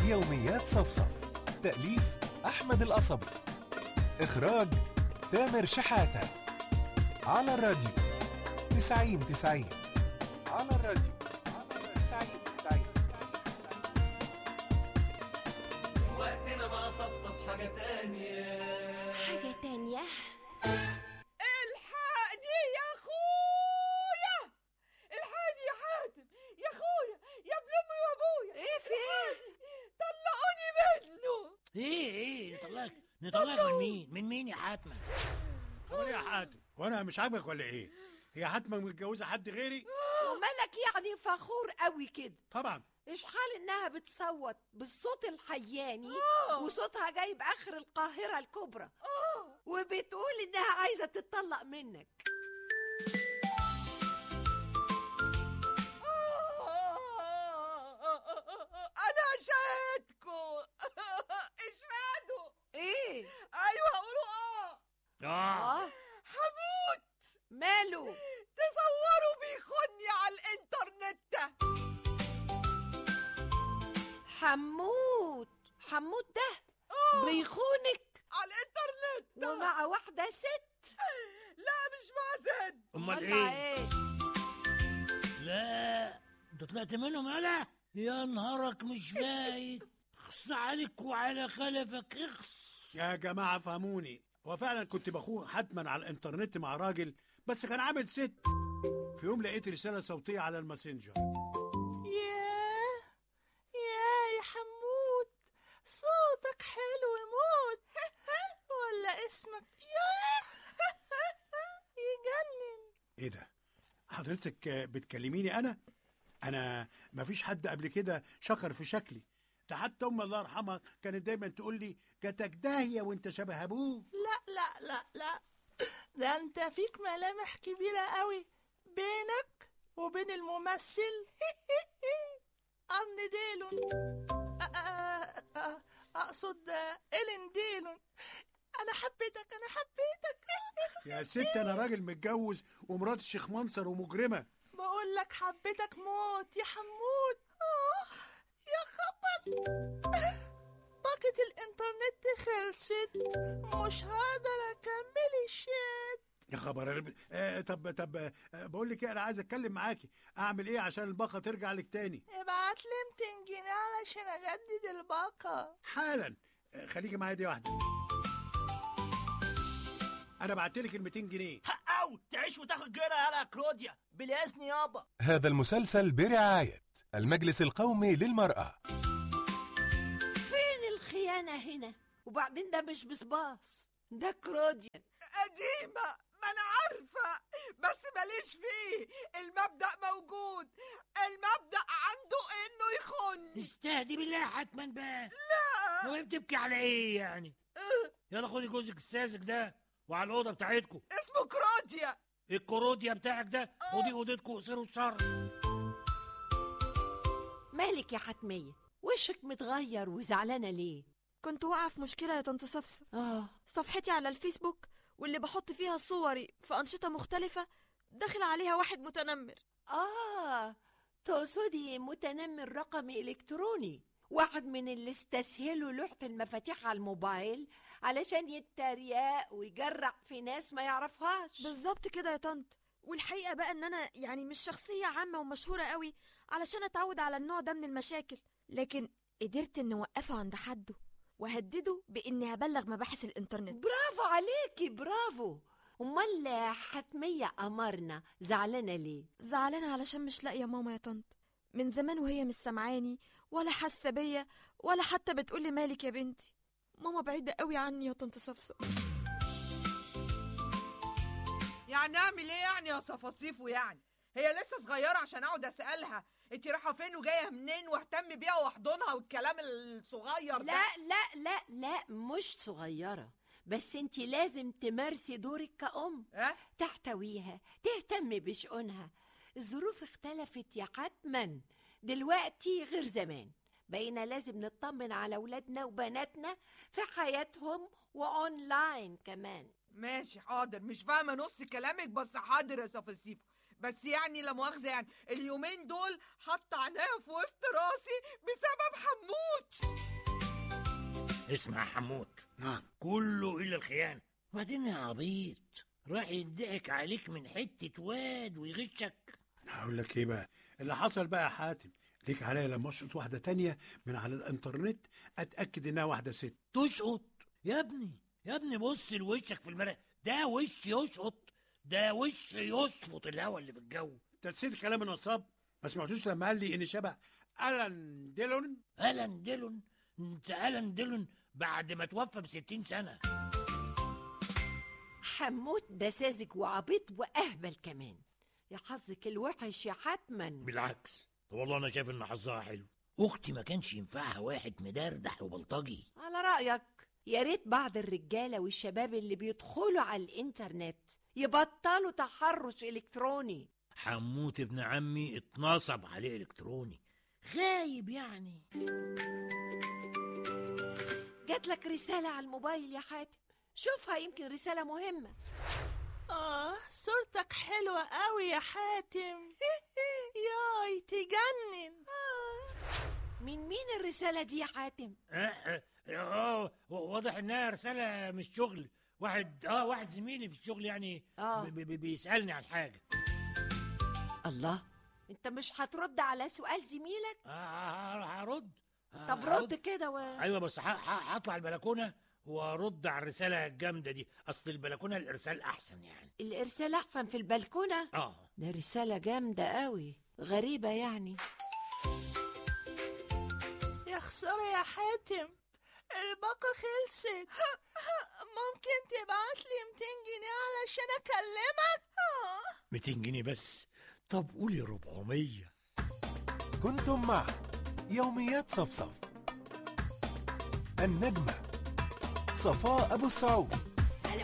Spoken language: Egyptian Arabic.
يوميات صفصف تأليف أحمد القصبي إخراج تامر شحاتة على الراديو تسعين تسعين على الراديو تسعين تسعين وقتنا مع صفصف حاجة تانية حاجة تانية الحقني يا اخويا الحقني يا حاتم يا اخويا يا ابن امي وابويا ايه في ايه؟ طلعوني منه ايه ايه نطلعك نطلعك من مين من مين يا حاتمة طب إيه يا حاتم وانا مش عاجبك ولا ايه هي حاتمة متجوزه حد غيري ومالك يعني فخور قوي كده طبعا ايش حال انها بتصوت بالصوت الحياني وصوتها جايب اخر القاهرة الكبرى وبتقول انها عايزة تتطلق منك انا شاهدكم اشهدوا ايه ايوه قولوا اه اه اه هموت ماله تصوروا بيخوني على الانترنت حموت حموت ده بيخونك على الانترنت ومع واحدة ست لا مش مع زد امال مع ايه ايه لا انت طلعت منهم هلا يا نهارك مش فايت اخص عليك وعلى خلفك اخص يا جماعة فهموني هو فعلا كنت بخوه حتما على الانترنت مع راجل بس كان عامل ست في يوم لقيت رسالة صوتية على الماسنجر ياه ياه يا حمود صوتك حلو موت ولا اسمك ياه يجنن ايه ده حضرتك آه، بتكلميني انا انا مفيش حد قبل كده شكر في شكلي ده حتى ام الله يرحمها كانت دايما تقول لي جاتك داهيه وانت شبه ابوه لا لا لا لا ده انت فيك ملامح كبيرة قوي بينك وبين الممثل أمن ديلون أ- أ- أ- أقصد إلين ديلون أنا حبيتك أنا حبيتك يا ست انا راجل متجوز ومرات الشيخ منصر ومجرمه بقول لك حبيتك موت يا حمود آه يا خبر باقة الإنترنت خلصت مش هقدر أكمل الشات يا خبر آه طب طب آه بقول لك ايه انا عايز اتكلم معاكي اعمل ايه عشان الباقه ترجع لك تاني ابعت لي 200 جنيه علشان اجدد الباقة حالا آه خليكي معايا دي واحده انا بعت لك ال 200 جنيه او تعيش وتاخد جيرة يالا يا كلوديا بالاذن يابا هذا المسلسل برعاية المجلس القومي للمرأة فين الخيانة هنا وبعدين ده مش بصباص ده كروديان قديمة ما انا عارفة بس ماليش فيه المبدأ موجود المبدأ عنده انه يخن استهدي بالله يا حتما بقى لا هو إيه بتبكي على ايه يعني يلا خدي جوزك الساذج ده وعلى الاوضه بتاعتكم اسمه كروديا الكروديا بتاعك ده خدي اوضتكم وقصروا الشر مالك يا حتمية وشك متغير وزعلانة ليه كنت واقعة في مشكلة يا طنط صفصف اه صفحتي على الفيسبوك واللي بحط فيها صوري في أنشطة مختلفة داخل عليها واحد متنمر اه تقصدي متنمر رقمي الكتروني واحد من اللي استسهلوا لوحة المفاتيح على الموبايل علشان يتريق ويجرح في ناس ما يعرفهاش بالظبط كده يا طنط والحقيقة بقى ان انا يعني مش شخصية عامة ومشهورة قوي علشان اتعود على النوع ده من المشاكل لكن قدرت ان اوقفه عند حده وهدده باني هبلغ مباحث الانترنت برافو عليكي برافو امال حتمية قمرنا زعلانة ليه زعلانة علشان مش لاقية ماما يا طنط من زمان وهي مش سامعاني ولا حاسة بيا ولا حتى بتقولي مالك يا بنتي ماما بعيدة قوي عني يا طنط صفصف يعني اعمل ايه يعني يا صفاصيفو يعني هي لسه صغيرة عشان اقعد اسألها انت رايحة فين وجاية منين واهتم بيها واحضنها والكلام الصغير ده لا لا لا لا مش صغيرة بس انت لازم تمارسي دورك كأم ها تحتويها تهتم بشؤونها الظروف اختلفت يا حتما دلوقتي غير زمان بقينا لازم نطمن على ولادنا وبناتنا في حياتهم واونلاين كمان ماشي حاضر مش فاهمة نص كلامك بس حاضر يا صفاصيفو بس يعني لا مؤاخذة يعني اليومين دول حاطة عينيا في وسط راسي بسبب حموت اسمع يا حموت نعم كله الا الخيانه وبعدين يا عبيط راح يضحك عليك من حته واد ويغشك هقول لك ايه بقى اللي حصل بقى يا حاتم ليك عليا لما اشقط واحده تانية من على الانترنت اتاكد انها واحده ست تشقط يا ابني يا ابني بص لوشك في المرايه ده وش يشقط ده وش يشفط الهوا اللي في الجو انت نسيت كلام النصاب ما سمعتوش لما قال لي اني شبه الان ديلون ألان ديلون انت ألان ديلون بعد ما توفى بستين سنة حموت ده ساذج وعبيط واهبل كمان يا حظك الوحش يا حتما بالعكس طب والله أنا شايف إن حظها حلو أختي ما كانش ينفعها واحد مدردح وبلطجي على رايك يا ريت بعض الرجاله والشباب اللي بيدخلوا على الانترنت يبطلوا تحرش الكتروني حموت ابن عمي اتنصب عليه إلكتروني غايب يعني جات لك رساله على الموبايل يا حاتم شوفها يمكن رساله مهمه آه صورتك حلوة قوي يا حاتم ياي تجنن من مين الرساله دي يا حاتم اه اه آه، واضح انها رساله مش شغل واحد اه واحد زميلي في الشغل يعني آه. ب- ب- بيسالني عن حاجه الله انت مش هترد على سؤال زميلك آه، آه، هرد آه، طب هرد. رد كده و... ايوه بس ه- ه- هطلع البلكونه وارد على الرساله الجامده دي اصل البلكونه الارسال احسن يعني الارسال احسن في البلكونه اه ده رساله جامده قوي غريبه يعني يا خسارة يا حاتم الباقة خلصت ممكن تبعت لي 200 جنيه علشان اكلمك 200 جنيه بس طب قولي 400 كنتم مع يوميات صفصف النجمة صفاء أبو السعود